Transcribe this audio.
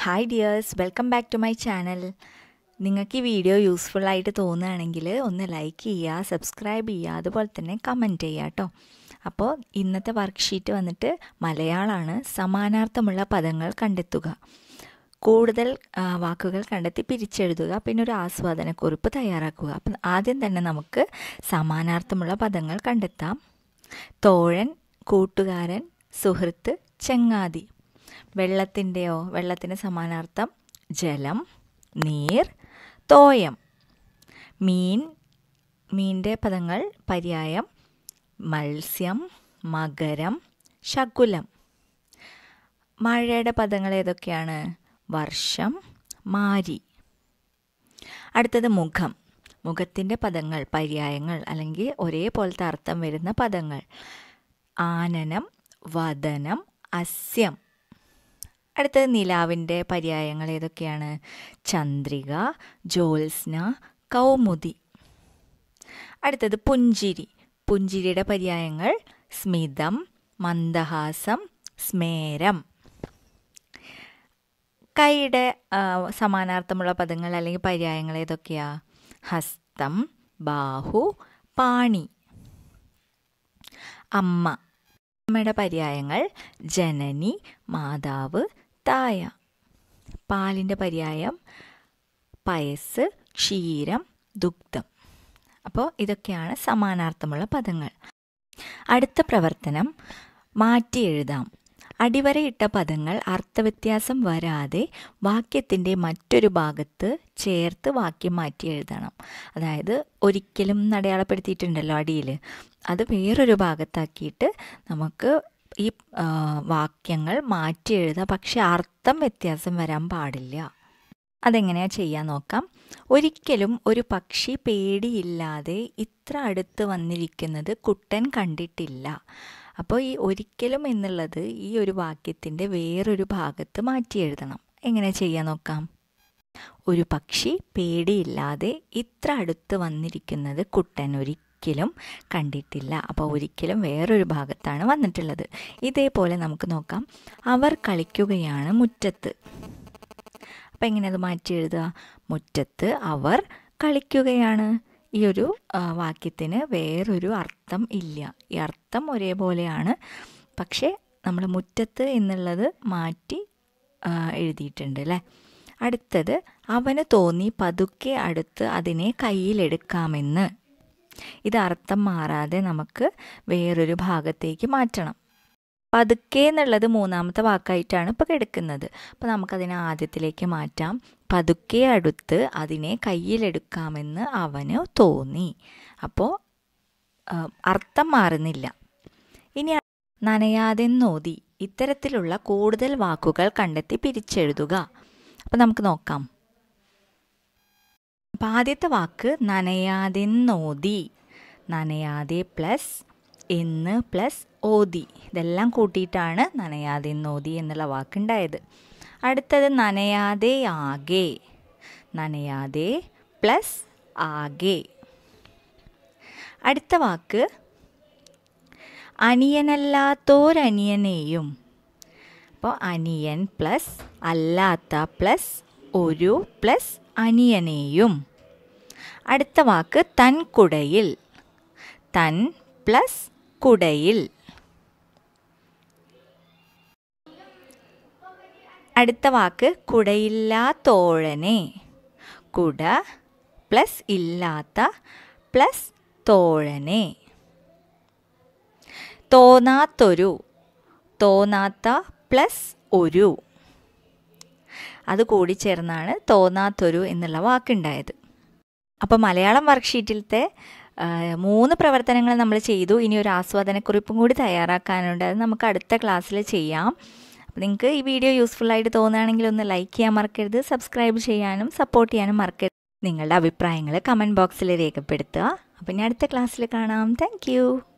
hi dears welcome back to my channel നിങ്ങൾക്ക് ഈ video useful ആയിട്ട് തോന്നുകയാണെങ്കിൽ ഒന്ന് ലൈക്ക് ചെയ്യുക സബ്സ്ക്രൈബ് ചെയ്യുക അതുപോലെ തന്നെ കമൻറ്റ് ചെയ്യുക കേട്ടോ അപ്പോൾ ഇന്നത്തെ വർക്ക്ഷീറ്റ് വന്നിട്ട് മലയാളമാണ് സമാനാർത്ഥമുള്ള പദങ്ങൾ കണ്ടെത്തുക കൂടുതൽ ആ, വാക്കുകൾ കണ്ടെത്തി പിരിച്ചെഴുതുക പിന്നെ ഒരു ആസ്വാദനക്കുറിപ്പ് തയ്യാറാക്കുക അപ്പം ആദ്യം തന്നെ നമുക്ക് സമാനാർത്ഥമുള്ള പദങ്ങൾ കണ്ടെത്താം തോഴൻ കൂട്ടുകാരൻ സുഹൃത്ത് ചങ്ങാതി വെള്ളത്തിൻ്റെയോ വെള്ളത്തിന് സമാനാർത്ഥം ജലം നീർ തോയം മീൻ മീൻ്റെ പദങ്ങൾ പര്യായം മത്സ്യം മകരം ശകുലം മഴയുടെ പദങ്ങൾ ഏതൊക്കെയാണ് വർഷം മാരി അടുത്തത് മുഖം മുഖത്തിൻ്റെ പദങ്ങൾ പര്യായങ്ങൾ അല്ലെങ്കിൽ ഒരേപോലത്തെ അർത്ഥം വരുന്ന പദങ്ങൾ ആനനം വദനം അസ്യം അടുത്തത് നിലാവിൻ്റെ പര്യായങ്ങൾ ഏതൊക്കെയാണ് ചന്ദ്രിക ജ്യോത്സ്ന കൗമുദി അടുത്തത് പുഞ്ചിരി പുഞ്ചിരിയുടെ പര്യായങ്ങൾ സ്മിതം മന്ദഹാസം സ്മേരം കൈയുടെ ആ, സമാനാർത്ഥമുള്ള പദങ്ങൾ അല്ലെങ്കിൽ പര്യായങ്ങൾ ഏതൊക്കെയാ ഹസ്തം ബാഹു പാണി അമ്മ അമ്മയുടെ പര്യായങ്ങൾ ജനനി മാതാവ് തായ പാലിൻ്റെ പര്യായം പയസ് ക്ഷീരം ദുഗ്ധം അപ്പോൾ ഇതൊക്കെയാണ് സമാനാർത്ഥമുള്ള പദങ്ങൾ അടുത്ത പ്രവർത്തനം മാറ്റി എഴുതാം അടിവരയിട്ട പദങ്ങൾ അർത്ഥവ്യത്യാസം വരാതെ വാക്യത്തിൻ്റെ മറ്റൊരു ഭാഗത്ത് ചേർത്ത് വാക്യം മാറ്റി എഴുതണം അതായത് ഒരിക്കലും അടയാളപ്പെടുത്തിയിട്ടുണ്ടല്ലോ അടിയിൽ അത് വേറൊരു ഭാഗത്താക്കിയിട്ട് നമുക്ക് ഈ ആ, വാക്യങ്ങൾ മാറ്റി എഴുതാം പക്ഷെ അർത്ഥം വ്യത്യാസം വരാൻ പാടില്ല അതെങ്ങനെയാ ചെയ്യാൻ നോക്കാം ഒരിക്കലും ഒരു പക്ഷി പേടിയില്ലാതെ ഇത്ര അടുത്ത് വന്നിരിക്കുന്നത് കുട്ടൻ കണ്ടിട്ടില്ല അപ്പോൾ ഈ ഒരിക്കലും എന്നുള്ളത് ഈ ഒരു വാക്യത്തിൻ്റെ വേറൊരു ഭാഗത്ത് മാറ്റി എഴുതണം എങ്ങനെ ചെയ്യാൻ നോക്കാം ഒരു പക്ഷി പേടിയില്ലാതെ ഇത്ര അടുത്ത് വന്നിരിക്കുന്നത് കുട്ടൻ ഒരിക്കലും കണ്ടിട്ടില്ല അപ്പോൾ ഒരിക്കലും വേറൊരു ഭാഗത്താണ് വന്നിട്ടുള്ളത് ഇതേപോലെ നമുക്ക് നോക്കാം അവർ കളിക്കുകയാണ് മുറ്റത്ത് അപ്പം എങ്ങനെ അത് മാറ്റി എഴുതുക മുറ്റത്ത് അവർ കളിക്കുകയാണ് ഈ ഒരു ആ, വാക്യത്തിന് വേറൊരു അർത്ഥം ഇല്ല ഈ അർത്ഥം ഒരേപോലെയാണ് പക്ഷേ നമ്മൾ മുറ്റത്ത് എന്നുള്ളത് മാറ്റി ആ, എഴുതിയിട്ടുണ്ട് അല്ലേ അടുത്തത് അവന് തോന്നി പതുക്കെ അടുത്ത് അതിനെ കയ്യിലെടുക്കാമെന്ന് ഇത് അർത്ഥം മാറാതെ നമുക്ക് വേറൊരു ഭാഗത്തേക്ക് മാറ്റണം പതുക്കെ എന്നുള്ളത് മൂന്നാമത്തെ വാക്കായിട്ടാണ് ഇപ്പോൾ കിടക്കുന്നത് അപ്പോൾ നമുക്കതിനെ ആദ്യത്തിലേക്ക് മാറ്റാം പതുക്കെ അടുത്ത് അതിനെ കയ്യിലെടുക്കാമെന്ന് അവന് തോന്നി അപ്പോൾ ആ, അർത്ഥം മാറുന്നില്ല ഇനി നനയാതെ നോതി ഇത്തരത്തിലുള്ള കൂടുതൽ വാക്കുകൾ കണ്ടെത്തി പിരിച്ചെഴുതുക അപ്പോൾ നമുക്ക് നോക്കാം അപ്പം ആദ്യത്തെ വാക്ക് നനയാതെ നോതി നനയാതെ പ്ലസ് എന്ന് പ്ലസ് ഓതി ഇതെല്ലാം കൂട്ടിയിട്ടാണ് നനയാതെ നോതി എന്നുള്ള വാക്കുണ്ടായത് അടുത്തത് നനയാതെ ആകെ നനയാതെ പ്ലസ് ആകെ അടുത്ത വാക്ക് അനിയനല്ലാത്തോരനിയനെയും അപ്പോൾ അനിയൻ പ്ലസ് അല്ലാത്ത പ്ലസ് ഒരു പ്ലസ് അനിയനെയും അടുത്ത വാക്ക് തൻ കുടയിൽ തൻ പ്ലസ് കുടയിൽ അടുത്ത വാക്ക് കുടയില്ലാത്തോഴനെ കുട പ്ലസ് ഇല്ലാത്ത പ്ലസ് തോഴനെ തോന്നാത്തൊരു തോന്നാത്ത പ്ലസ് ഒരു അത് കൂടി ചേർന്നാണ് തോന്നാത്തൊരു എന്നുള്ള വാക്കുണ്ടായത് അപ്പോൾ മലയാളം വർക്ക്ഷീറ്റിലത്തെ ആ, മൂന്ന് പ്രവർത്തനങ്ങൾ നമ്മൾ ചെയ്തു ഇനി ഒരു ആസ്വാദനക്കുറിപ്പും കൂടി തയ്യാറാക്കാനുണ്ട് അത് നമുക്ക് അടുത്ത ക്ലാസ്സിൽ ചെയ്യാം അപ്പോൾ നിങ്ങൾക്ക് ഈ വീഡിയോ യൂസ്ഫുൾ ആയിട്ട് തോന്നുകയാണെങ്കിൽ ഒന്ന് ലൈക്ക് ചെയ്യാൻ മറക്കരുത് സബ്സ്ക്രൈബ് ചെയ്യാനും സപ്പോർട്ട് ചെയ്യാനും മറക്കരുത് നിങ്ങളുടെ അഭിപ്രായങ്ങൾ കമൻറ്റ് ബോക്സിൽ രേഖപ്പെടുത്തുക അപ്പം ഇനി അടുത്ത ക്ലാസ്സിൽ കാണാം താങ്ക്